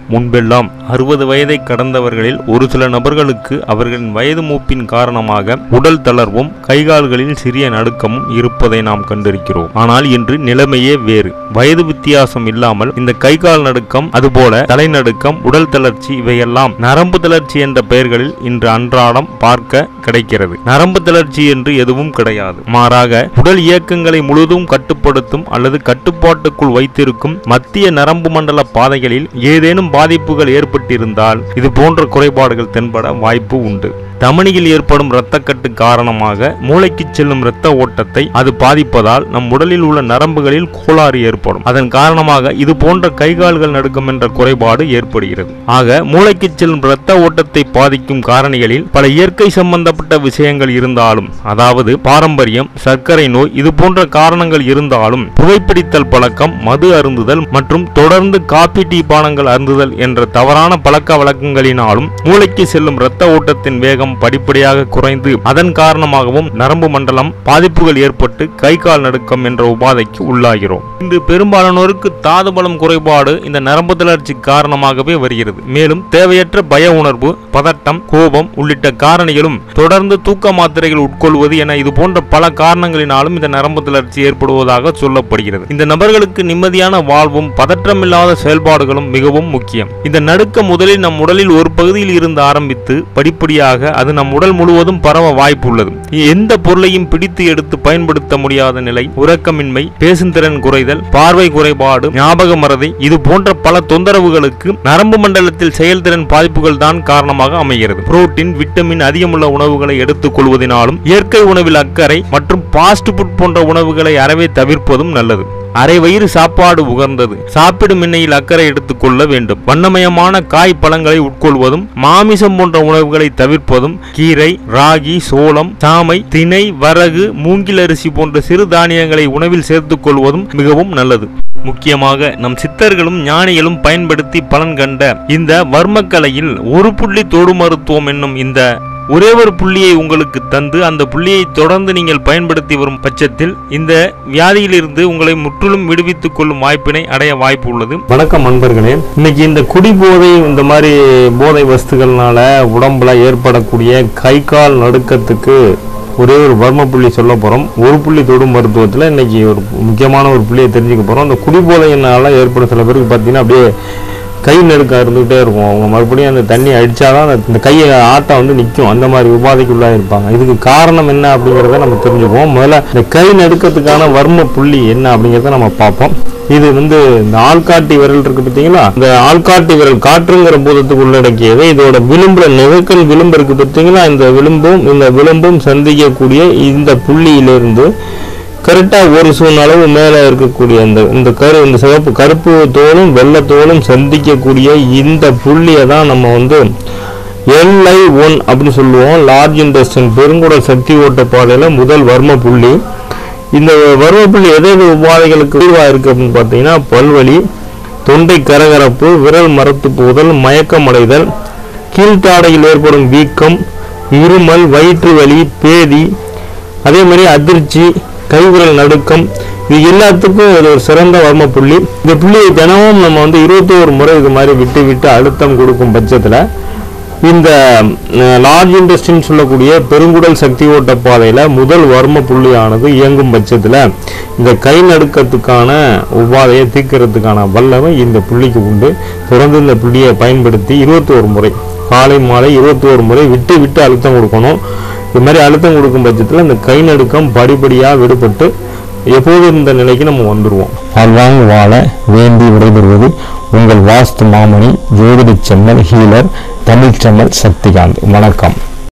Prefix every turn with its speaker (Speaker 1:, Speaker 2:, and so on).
Speaker 1: முன்பெல்லாம் அறுபது வயதை கடந்தவர்களில் ஒரு சில நபர்களுக்கு அவர்களின் வயது மூப்பின் காரணமாக உடல் தளர்வும் கைகால்களில் சிறிய நடுக்கமும் இருப்பதை நாம் கண்டிருக்கிறோம் ஆனால் இன்று நிலைமையே வேறு வயது வித்தியாசம் இல்லாமல் இந்த கைகால் நடுக்கம் அதுபோல தலைநடுக்கம் உடல் தளர்ச்சி இவையெல்லாம் நரம்பு தளர்ச்சி என்ற பெயர்களில் இன்று அன்றாடம் பார்க்க கிடைக்கிறது நரம்பு தளர்ச்சி என்று எதுவும் கிடையாது மாறாக உடல் இயக்கங்களை முழுதும் கட்டுப்படுத்தும் அல்லது கட்டுப்பாட்டுக்குள் வைத்திருக்கும் மத்திய நரம்பு மண்டல பாதைகளில் ஏதேனும் பாதிப்புகள் ஏற்பட்டிருந்தால் இது போன்ற குறைபாடுகள் தென்பட வாய்ப்பு உண்டு தமனியில் ஏற்படும் இரத்தக்கட்டு காரணமாக மூளைக்கு செல்லும் இரத்த ஓட்டத்தை அது பாதிப்பதால் நம் உடலில் உள்ள நரம்புகளில் கோளாறு ஏற்படும் அதன் காரணமாக இது போன்ற கைகால்கள் நடுக்கம் என்ற குறைபாடு ஏற்படுகிறது ஆக மூளைக்கு செல்லும் இரத்த ஓட்டத்தை பாதிக்கும் காரணிகளில் பல இயற்கை சம்பந்தப்பட்ட விஷயங்கள் இருந்தாலும் அதாவது பாரம்பரியம் சர்க்கரை நோய் இது போன்ற காரணங்கள் இருந்தாலும் புகைப்பிடித்தல் பழக்கம் மது அருந்துதல் மற்றும் தொடர்ந்து காபி டீ பானங்கள் அருந்துதல் என்ற தவறான பழக்க வழக்கங்களினாலும் மூளைக்கு செல்லும் இரத்த ஓட்டத்தின் வேகம் படிப்படியாக குறைந்து அதன் காரணமாகவும் நரம்பு மண்டலம் பாதிப்புகள் ஏற்பட்டு கை கால் நடுக்கம் என்ற உபாதைக்கு உள்ளாகிறோம் இன்று பெரும்பாலானோருக்கு தாது பலம் குறைபாடு இந்த நரம்பு தளர்ச்சி காரணமாகவே வருகிறது மேலும் தேவையற்ற பய உணர்வு பதட்டம் கோபம் உள்ளிட்ட காரணிகளும் தொடர்ந்து தூக்க மாத்திரைகள் உட்கொள்வது என இது போன்ற பல காரணங்களினாலும் இந்த நரம்பு தளர்ச்சி ஏற்படுவதாக சொல்லப்படுகிறது இந்த நபர்களுக்கு நிம்மதியான வாழ்வும் பதற்றமில்லாத செயல்பாடுகளும் மிகவும் முக்கியம் இந்த நடுக்கம் முதலில் நம் உடலில் ஒரு பகுதியில் இருந்து ஆரம்பித்து படிப்படியாக அது நம் உடல் முழுவதும் பரவ வாய்ப்புள்ளது எந்த பொருளையும் பிடித்து எடுத்து பயன்படுத்த முடியாத நிலை உறக்கமின்மை பேசும் திறன் குறைதல் பார்வை குறைபாடு ஞாபக மறதி இது போன்ற பல தொந்தரவுகளுக்கு நரம்பு மண்டலத்தில் செயல்திறன் பாதிப்புகள் தான் காரணமாக அமைகிறது புரோட்டீன் விட்டமின் அதிகமுள்ள உணவுகளை எடுத்துக் கொள்வதனாலும் இயற்கை உணவில் அக்கறை மற்றும் பாஸ்ட் ஃபுட் போன்ற உணவுகளை அறவே தவிர்ப்பதும் நல்லது அரை வயிறு சாப்பாடு உகர்ந்தது சாப்பிடும் எண்ணெயில் அக்கறை எடுத்துக்கொள்ள வேண்டும் வண்ணமயமான காய் பழங்களை உட்கொள்வதும் மாமிசம் போன்ற உணவுகளை தவிர்ப்பதும் கீரை ராகி சோளம் சாமை திணை வரகு மூங்கில் அரிசி போன்ற சிறு தானியங்களை உணவில் சேர்த்துக் கொள்வதும் மிகவும் நல்லது முக்கியமாக நம் சித்தர்களும் ஞானிகளும் பயன்படுத்தி பலன் கண்ட இந்த வர்மக்கலையில் ஒரு புள்ளி தொடு மருத்துவம் என்னும் இந்த ஒரே ஒரு புள்ளியை உங்களுக்கு தந்து அந்த புள்ளியை தொடர்ந்து நீங்கள் பயன்படுத்தி வரும் பட்சத்தில் இந்த வியாதியிலிருந்து உங்களை முற்றிலும் விடுவித்துக் கொள்ளும் வாய்ப்பினை அடைய வாய்ப்பு உள்ளது
Speaker 2: வணக்கம் நண்பர்களே இன்னைக்கு இந்த குடி போதை இந்த மாதிரி போதை வஸ்துகள்னால உடம்புல ஏற்படக்கூடிய கை கால் நடுக்கத்துக்கு ஒரே ஒரு வர்ம புள்ளி சொல்ல போகிறோம் ஒரு புள்ளி தொடும் மருத்துவத்தில் இன்னைக்கு ஒரு முக்கியமான ஒரு புள்ளியை தெரிஞ்சுக்க போகிறோம் அந்த குடிபோதையினால ஏற்படும் சில பேருக்கு பார்த்தீங்கன்னா அப்படியே கை நடுக்கம் இருந்துகிட்டே இருக்கும் அவங்க மறுபடியும் அந்த தண்ணி அடித்தாதான் அந்த இந்த கையை ஆட்டம் வந்து நிற்கும் அந்த மாதிரி உபாதைக்குள்ளாக இருப்பாங்க இதுக்கு காரணம் என்ன அப்படிங்கிறத நம்ம தெரிஞ்சுக்குவோம் முதல்ல இந்த கை நடுக்கத்துக்கான வர்ம புள்ளி என்ன அப்படிங்கிறத நம்ம பார்ப்போம் இது வந்து இந்த ஆள்காட்டி விரல் இருக்கு பார்த்தீங்களா இந்த ஆள்காட்டி விரல் காற்றுங்கிற பூதத்துக்கு உள்ளடக்கியது இதோட விளிம்புல நிகழ்கல் விளிம்பு இருக்கு பார்த்தீங்களா இந்த விளிம்பும் இந்த விளிம்பும் சந்திக்கக்கூடிய இந்த புள்ளியிலிருந்து கரெக்டாக ஒரு சூன் அளவு மேலே இருக்கக்கூடிய இந்த இந்த கரு இந்த சிவப்பு கருப்பு தோலும் வெள்ளை தோலும் சந்திக்கக்கூடிய இந்த புள்ளியை தான் நம்ம வந்து எல்ஐ ஒன் அப்படின்னு சொல்லுவோம் லார்ஜ் இன்டெஸ்டின் பெருங்குடல் சக்தி ஓட்ட பாதையில் முதல் வர்ம புள்ளி இந்த வர்ம புள்ளி எது எது உபாதைகளுக்கு தீர்வாக இருக்குது அப்படின்னு பார்த்தீங்கன்னா பல்வலி தொண்டை கரகரப்பு விரல் மரத்து போதல் மயக்கம் அடைதல் கீழ்த்தாடையில் ஏற்படும் வீக்கம் இருமல் வயிற்று வலி பேதி அதே மாதிரி அதிர்ச்சி கைவிரல் நடுக்கம் இது எல்லாத்துக்கும் இது ஒரு சிறந்த வர்ம புள்ளி இந்த புள்ளியை தினமும் நம்ம வந்து இருபத்தோரு முறை இது மாதிரி விட்டு விட்டு அழுத்தம் கொடுக்கும் பட்சத்தில் இந்த லார்ஜ் இன்டெஸ்டின் சொல்லக்கூடிய பெருங்குடல் சக்தி ஓட்ட பாதையில் முதல் வர்ம புள்ளியானது இயங்கும் பட்சத்தில் இந்த கை நடுக்கத்துக்கான உபாதையை தீர்க்கறதுக்கான வல்லமை இந்த புள்ளிக்கு உண்டு தொடர்ந்து இந்த புள்ளியை பயன்படுத்தி இருபத்தோரு முறை காலை மாலை இருபத்தோரு முறை விட்டு விட்டு அழுத்தம் கொடுக்கணும் இது மாதிரி அழுத்தம் கொடுக்கும் பட்சத்தில் இந்த கை நடுக்கம் படிப்படியாக விடுபட்டு எப்போது இந்த நிலைக்கு நம்ம வந்துடுவோம் வாழ்வாங்க வாழ வேண்டி விடைபெறுவது உங்கள் வாஸ்து மாமணி ஜோதிட செம்மல் ஹீலர் தமிழ் செம்மல் சக்திகாந்த் வணக்கம்